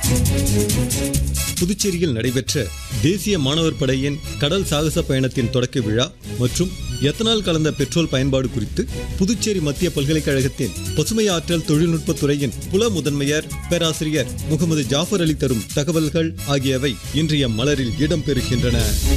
புதுச்சேரியில் நடைபெற்ற தேசிய மாணவர் படையின் கடல் சாகச பயணத்தின் தொடக்க விழா மற்றும் எத்தனால் கலந்த பெட்ரோல் பயன்பாடு குறித்து புதுச்சேரி மத்திய பல்கலைக்கழகத்தின் பசுமை ஆற்றல் தொழில்நுட்பத் துறையின் புல முதன்மையர் பேராசிரியர் முகமது ஜாஃபர் அலி தரும் தகவல்கள் ஆகியவை இன்றைய மலரில் இடம்பெறுகின்றன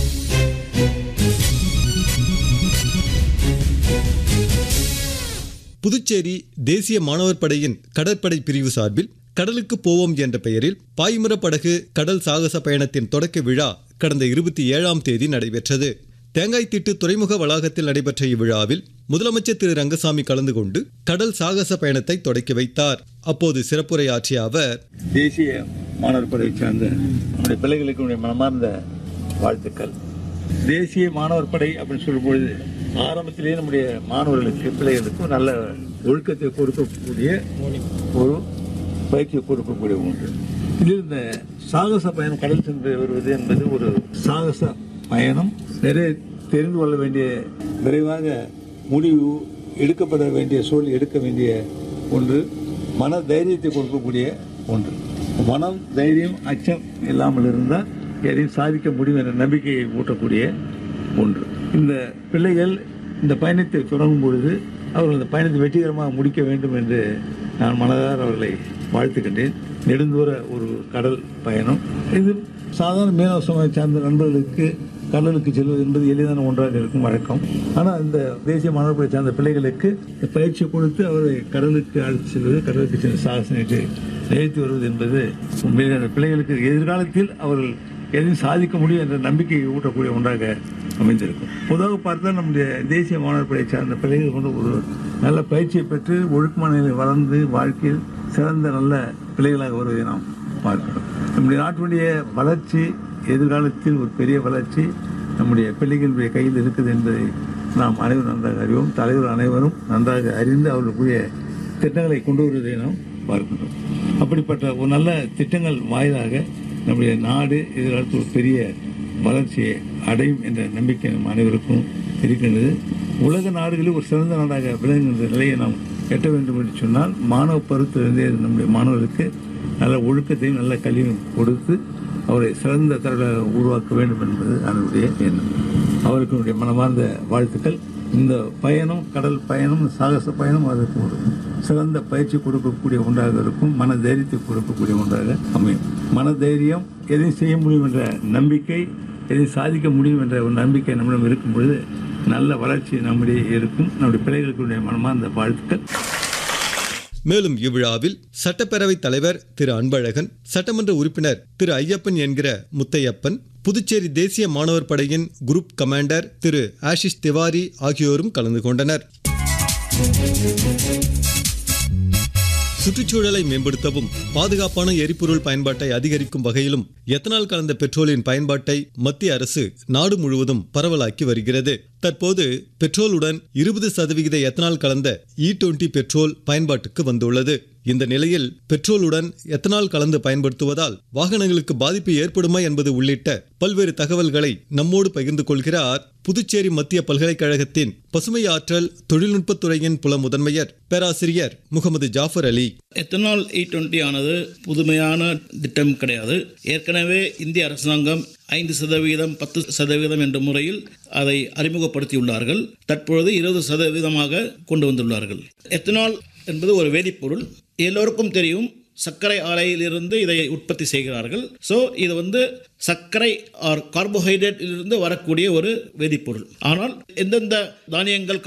புதுச்சேரி தேசிய மாணவர் படையின் கடற்படை பிரிவு சார்பில் கடலுக்கு போவோம் என்ற பெயரில் பாய்மர படகு கடல் சாகச பயணத்தின் தொடக்க விழா கடந்த இருபத்தி ஏழாம் தேதி நடைபெற்றது தேங்காய்த்திட்டு துறைமுக வளாகத்தில் நடைபெற்ற இவ்விழாவில் முதலமைச்சர் திரு ரங்கசாமி கலந்து கொண்டு கடல் சாகச பயணத்தை தொடக்கி வைத்தார் அப்போது சிறப்புரையாற்றிய அவர் தேசிய மாணவர் படையை சார்ந்த நம்முடைய பிள்ளைகளுக்கு என்னுடைய மனமார்ந்த வாழ்த்துக்கள் தேசிய மாணவர் படை அப்படின்னு சொல்லும் பொழுது ஆரம்பத்திலேயே நம்முடைய மாணவர்களுக்கு பிள்ளைகளுக்கு நல்ல ஒழுக்கத்தை கொடுக்கக்கூடிய ஒரு பயிற்சியை கொடுக்கக்கூடிய ஒன்று இதில் இந்த சாகச பயணம் கடல் சென்று வருவது என்பது ஒரு சாகச பயணம் நிறைய தெரிந்து கொள்ள வேண்டிய விரைவாக முடிவு எடுக்கப்பட வேண்டிய சூழல் எடுக்க வேண்டிய ஒன்று மன தைரியத்தை கொடுக்கக்கூடிய ஒன்று மனம் தைரியம் அச்சம் இல்லாமல் இருந்தால் எதையும் சாதிக்க முடியும் என்ற நம்பிக்கையை ஊட்டக்கூடிய ஒன்று இந்த பிள்ளைகள் இந்த பயணத்தை தொடங்கும் பொழுது அவர்கள் இந்த பயணத்தை வெற்றிகரமாக முடிக்க வேண்டும் என்று நான் மனதார அவர்களை வாழ்த்துக்கின்றேன் நெடுந்தூர ஒரு கடல் பயணம் இது சாதாரண மீனவ சமூகத்தை சார்ந்த நண்பர்களுக்கு கடலுக்கு செல்வது என்பது எளிதான ஒன்றாக இருக்கும் வழக்கம் ஆனால் இந்த தேசிய மாணவர்களை சார்ந்த பிள்ளைகளுக்கு இந்த பயிற்சி கொடுத்து அவரை கடலுக்கு அழைத்து செல்வது கடலுக்கு சென்று சாகசனைக்கு நிகழ்த்தி வருவது என்பது உண்மையிலே அந்த பிள்ளைகளுக்கு எதிர்காலத்தில் அவர்கள் எதையும் சாதிக்க முடியும் என்ற நம்பிக்கையை ஊட்டக்கூடிய ஒன்றாக அமைந்திருக்கும் பொதுவாக பார்த்தா நம்முடைய தேசிய மாணவர் படையை சார்ந்த பிள்ளைகள் கொண்டு ஒரு நல்ல பயிற்சியை பெற்று ஒழுக்கமான நிலையில் வளர்ந்து வாழ்க்கையில் சிறந்த நல்ல பிள்ளைகளாக வருவதை நாம் பார்க்கிறோம் நம்முடைய நாட்டினுடைய வளர்ச்சி எதிர்காலத்தில் ஒரு பெரிய வளர்ச்சி நம்முடைய பிள்ளைகளுடைய கையில் இருக்குது என்பதை நாம் அனைவரும் நன்றாக அறிவோம் தலைவர் அனைவரும் நன்றாக அறிந்து அவர்களுக்குரிய திட்டங்களை கொண்டு வருவதை நாம் பார்க்கின்றோம் அப்படிப்பட்ட ஒரு நல்ல திட்டங்கள் வாயிலாக நம்முடைய நாடு எதிர்காலத்தில் ஒரு பெரிய வளர்ச்சியை அடையும் என்ற நம்பிக்கை நம் அனைவருக்கும் இருக்கின்றது உலக நாடுகளில் ஒரு சிறந்த நாடாக விளங்குகின்ற நிலையை நாம் எட்ட வேண்டும் என்று சொன்னால் மாணவ பருவத்திலிருந்தே நம்முடைய மாணவர்களுக்கு நல்ல ஒழுக்கத்தையும் நல்ல கல்வியும் கொடுத்து அவரை சிறந்த தலைவராக உருவாக்க வேண்டும் என்பது அவருடைய எண்ணம் அவருக்கு என்னுடைய மனமார்ந்த வாழ்த்துக்கள் இந்த பயணம் கடல் பயணம் சாகச பயணம் அதற்கு ஒரு சிறந்த பயிற்சி கொடுக்கக்கூடிய ஒன்றாக இருக்கும் மன தைரியத்தை கொடுக்கக்கூடிய ஒன்றாக அமையும் மன தைரியம் எதையும் செய்ய முடியும் என்ற நம்பிக்கை எதையும் சாதிக்க முடியும் என்ற ஒரு நம்பிக்கை நம்மிடம் இருக்கும் பொழுது நல்ல வளர்ச்சி நம்முடைய இருக்கும் நம்முடைய பிள்ளைகளுடைய மனமார்ந்த வாழ்த்துக்கள் மேலும் இவ்விழாவில் சட்டப்பேரவைத் தலைவர் திரு அன்பழகன் சட்டமன்ற உறுப்பினர் திரு ஐயப்பன் என்கிற முத்தையப்பன் புதுச்சேரி தேசிய மாணவர் படையின் குரூப் கமாண்டர் திரு ஆஷிஷ் திவாரி ஆகியோரும் கலந்து கொண்டனர் சுற்றுச்சூழலை மேம்படுத்தவும் பாதுகாப்பான எரிபொருள் பயன்பாட்டை அதிகரிக்கும் வகையிலும் எத்தனால் கலந்த பெட்ரோலின் பயன்பாட்டை மத்திய அரசு நாடு முழுவதும் பரவலாக்கி வருகிறது தற்போது பெட்ரோலுடன் இருபது சதவிகித எத்தனால் கலந்த இ டுவெண்டி பெட்ரோல் பயன்பாட்டுக்கு வந்துள்ளது இந்த நிலையில் பெட்ரோலுடன் எத்தனால் கலந்து பயன்படுத்துவதால் வாகனங்களுக்கு பாதிப்பு ஏற்படுமா என்பது உள்ளிட்ட பல்வேறு தகவல்களை நம்மோடு பகிர்ந்து கொள்கிறார் புதுச்சேரி மத்திய பல்கலைக்கழகத்தின் பசுமை ஆற்றல் தொழில்நுட்பத் துறையின் புல முதன்மையர் பேராசிரியர் Mohammed Jafar Ali ethanol E twenty ஆனது புதுமையான திட்டம் கிடையாது ஏற்கனவே இந்திய அரசாங்கம் ஐந்து சதவீதம் பத்து சதவீதம் என்ற முறையில் அதை அறிமுகப்படுத்தியுள்ளார்கள் தற்பொழுது இருபது சதவீதமாக கொண்டு வந்துள்ளார்கள் எத்தனால் என்பது ஒரு வேதிப்பொருள் எல்லோருக்கும் தெரியும் சர்க்கரை ஆலையிலிருந்து இதை உற்பத்தி செய்கிறார்கள் ஸோ இது வந்து சர்க்கரை ஆர் கார்போஹைட்ரேட்டிலிருந்து வரக்கூடிய ஒரு வேதிப்பொருள் ஆனால் எந்தெந்த தானியங்கள்